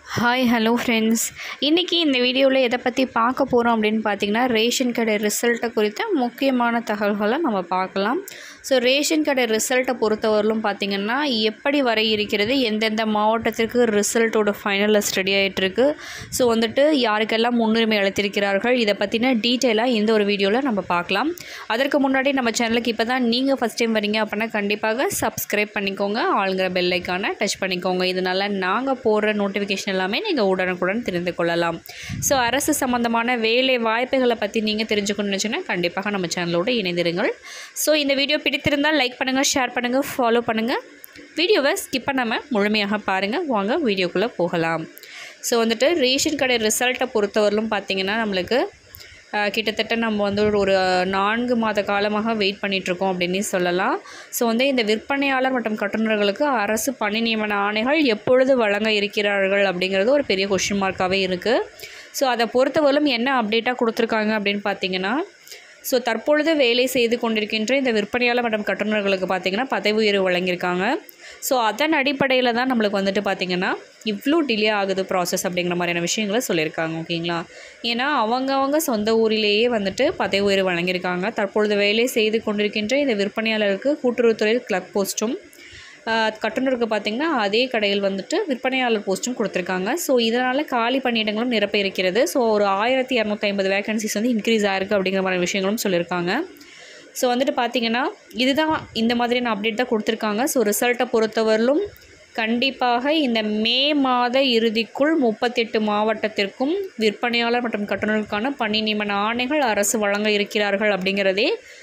hi hello friends இன்றைக்கி இந்த வீடியோவில் எதை பற்றி பார்க்க போகிறோம் அப்படின்னு பார்த்தீங்கன்னா ரேஷன் கடை ரிசல்ட்டை குறித்த முக்கியமான தகவல்களை நம்ம பார்க்கலாம் ஸோ ரேஷன் கடை ரிசல்ட்டை பொறுத்தவரையிலும் பார்த்திங்கன்னா எப்படி வர இருக்கிறது எந்தெந்த மாவட்டத்திற்கு ரிசல்ட்டோட ஃபைனல் லிஸ்ட் ரெடி ஆகிட்டுருக்கு ஸோ வந்துட்டு யாருக்கெல்லாம் முன்னுரிமை அளித்திருக்கிறார்கள் இதை பற்றின டீட்டெயிலாக இந்த ஒரு வீடியோவில் நம்ம பார்க்கலாம் அதற்கு முன்னாடி நம்ம சேனலுக்கு இப்போ தான் நீங்கள் ஃபஸ்ட் டைம் வரீங்க அப்படின்னா கண்டிப்பாக சப்ஸ்கிரைப் பண்ணிக்கோங்க ஆளுங்கிற பெல் ஐக்கானை டச் பண்ணிக்கோங்க இதனால் நாங்கள் போடுற நோட்டிஃபிகேஷன் எல்லாமே நீங்கள் உடனுக்குடன் தெரிந்து கொள்ளலாம் ஸோ அரசு சம்மந்தமான வேலை வாய்ப்புகளை பற்றி நீங்கள் தெரிஞ்சுக்கணும்னு நினச்சின்னா கண்டிப்பாக நம்ம சேனலோடு இணைந்திருங்கள் ஸோ இந்த வீடியோ பிடித்திருந்தால் லைக் பண்ணுங்கள் ஷேர் பண்ணுங்கள் ஃபாலோ பண்ணுங்கள் வீடியோவை ஸ்கிப் பண்ணாமல் முழுமையாக பாருங்கள் வாங்க வீடியோக்குள்ளே போகலாம் ஸோ வந்துட்டு ரேஷன் கடை ரிசல்ட்டை பொறுத்தவரையிலும் பார்த்தீங்கன்னா நம்மளுக்கு ஆஹ், கிட்டத்தட்ட நம்ம வந்து ஒரு- ஒரு நான்கு மாத காலமாக வெயிட் பண்ணிகிட்ருக்கோம் அப்படின்னு சொல்லலாம் ஸோ வந்து இந்த விற்பனையாளர் மற்றும் கட்டுநர்களுக்கு அரசு பணி நியமன ஆணைகள் எப்பொழுது வழங்க இருக்கிறார்கள் அப்படிங்கிறது ஒரு பெரிய கொஷின் மார்க்காகவே இருக்குது ஸோ அதை பொறுத்தவரையிலும் என்ன அப்டேட்டாக கொடுத்துருக்காங்க அப்படின்னு பார்த்தீங்கன்னா ஸோ தற்பொழுது வேலை செய்து கொண்டிருக்கின்ற இந்த விற்பனையாளர் மற்றும் கட்டுநர்களுக்கு பார்த்தீங்கன்னா பதவி உயர்வு வழங்கியிருக்காங்க ஸோ அதன் அடிப்படையில் தான் நம்மளுக்கு வந்துட்டு பார்த்திங்கன்னா இவ்வளோ டிலே ஆகுது ப்ராசஸ் அப்படிங்கிற மாதிரியான விஷயங்களை சொல்லியிருக்காங்க ஓகேங்களா ஏன்னா அவங்கவங்க சொந்த ஊரிலேயே வந்துட்டு பதவி உயர்வு வழங்கியிருக்காங்க தற்பொழுது வேலை செய்து கொண்டிருக்கின்ற இந்த விற்பனையாளருக்கு கூட்டுறவுத்துறையில் கிளர்க் போஸ்ட்டும் ஆஹ் கட்டுனருக்கு பார்த்திங்கன்னா அதே கடையில் வந்துட்டு விற்பனையாளர் போஸ்ட்டும் கொடுத்துருக்காங்க ஸோ இதனால் காலி பணியிடங்களும் நிரப்ப இருக்கிறது ஸோ ஒரு ஆயிரத்தி இரநூத்தி ஐம்பது வேகன்சிஸ் வந்து இன்க்ரீஸ் ஆயிருக்கு அப்படிங்கிற மாதிரி விஷயங்களும் சொல்லியிருக்காங்க ஸோ வந்துட்டு பார்த்திங்கன்னா இதுதான் இந்த மாதிரியான அப்டேட் தான் கொடுத்துருக்காங்க ஸோ ரிசல்ட்டை பொறுத்தவரையிலும் கண்டிப்பாக இந்த மே மாத இறுதிக்குள் முப்பத்தெட்டு மாவட்டத்திற்கும் விற்பனையாளர் மற்றும் கட்டுநர்களுக்கான பணி நியமன ஆணைகள் அரசு வழங்க இருக்கிறார்கள் அப்படிங்கிறதே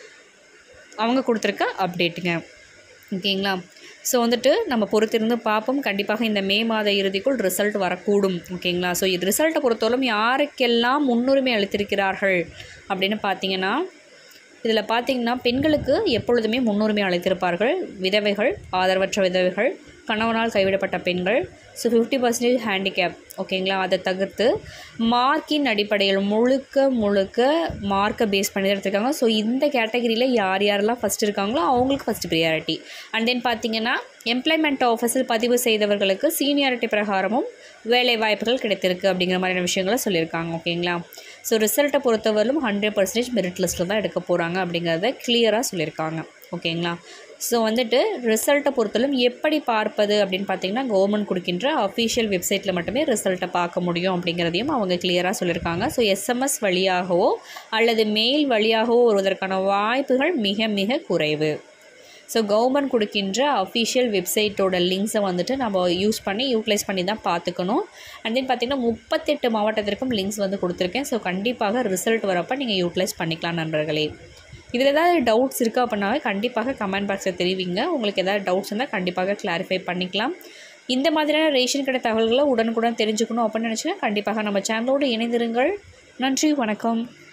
அவங்க கொடுத்துருக்க அப்டேட்டுங்க ஓகேங்களா ஸோ வந்துட்டு நம்ம பொறுத்திருந்து பார்ப்போம் கண்டிப்பாக இந்த மே மாத இறுதிக்குள் ரிசல்ட் வரக்கூடும் ஓகேங்களா ஸோ இது ரிசல்ட்டை பொறுத்தவரைக்கும் யாருக்கெல்லாம் முன்னுரிமை அளித்திருக்கிறார்கள் அப்படின்னு பார்த்தீங்கன்னா இதில் பார்த்தீங்கன்னா பெண்களுக்கு எப்பொழுதுமே முன்னுரிமை அளித்திருப்பார்கள் விதவைகள் ஆதரவற்ற விதவைகள் கணவனால் கைவிடப்பட்ட பெண்கள் ஸோ ஃபிஃப்டி பர்சன்டேஜ் ஹேண்டிகேப் ஓகேங்களா அதை தவிர்த்து மார்க்கின் அடிப்படையில் முழுக்க முழுக்க மார்க்கை பேஸ் பண்ணி தான் எடுத்திருக்காங்க ஸோ இந்த கேட்டகரியில் யார் யாரெல்லாம் ஃபஸ்ட் இருக்காங்களோ அவங்களுக்கு ஃபஸ்ட் ப்ரியாரிட்டி அண்ட் தென் பார்த்தீங்கன்னா எம்ப்ளாய்மெண்ட் ஆஃபீஸில் பதிவு செய்தவர்களுக்கு சீனியாரிட்டி பிரகாரமும் வேலை வாய்ப்புகள் கிடைத்திருக்கு அப்படிங்கிற மாதிரியான விஷயங்களை சொல்லியிருக்காங்க ஓகேங்களா ஸோ ரிசல்ட்டை பொறுத்தவரையிலும் ஹண்ட்ரட் பர்சன்டேஜ் மெரிட் லிஸ்ட்டில் தான் எடுக்க போகிறாங்க அப்படிங்கிறத கிளியராக சொல்லியிருக்காங்க ஓகேங்களா ஸோ வந்துட்டு ரிசல்ட்டை பொறுத்தவரையும் எப்படி பார்ப்பது அப்படின்னு பார்த்தீங்கன்னா கவர்மெண்ட் கொடுக்கின்ற அஃபிஷியல் வெப்சைட்டில் மட்டுமே ரிசல்ட்டை பார்க்க முடியும் அப்படிங்கிறதையும் அவங்க கிளியராக சொல்லியிருக்காங்க ஸோ எஸ்எம்எஸ் வழியாகவோ அல்லது மெயில் வழியாகவோ வருவதற்கான வாய்ப்புகள் மிக மிக குறைவு ஸோ கவர்மெண்ட் கொடுக்கின்ற அஃபிஷியல் வெப்சைட்டோட லிங்க்ஸை வந்துட்டு நம்ம யூஸ் பண்ணி யூட்டிலைஸ் பண்ணி தான் பார்த்துக்கணும் அண்ட் தென் பார்த்திங்கன்னா முப்பத்தெட்டு மாவட்டத்திற்கும் லிங்க்ஸ் வந்து கொடுத்துருக்கேன் ஸோ கண்டிப்பாக ரிசல்ட் வரப்போ நீங்கள் யூட்டிலைஸ் பண்ணிக்கலாம் நண்பர்களே இதில் ஏதாவது டவுட்ஸ் இருக்குது அப்படின்னாவே கண்டிப்பாக கமெண்ட் பாக்ஸில் தெரிவிங்க உங்களுக்கு ஏதாவது டவுட்ஸ் இருந்தால் கண்டிப்பாக கிளாரிஃபை பண்ணிக்கலாம் இந்த மாதிரியான ரேஷன் கடை தகவல்களை உடனுக்குடன் தெரிஞ்சுக்கணும் அப்படின்னு நினச்சினா கண்டிப்பாக நம்ம சேனலோடு இணைந்திருங்கள் நன்றி வணக்கம்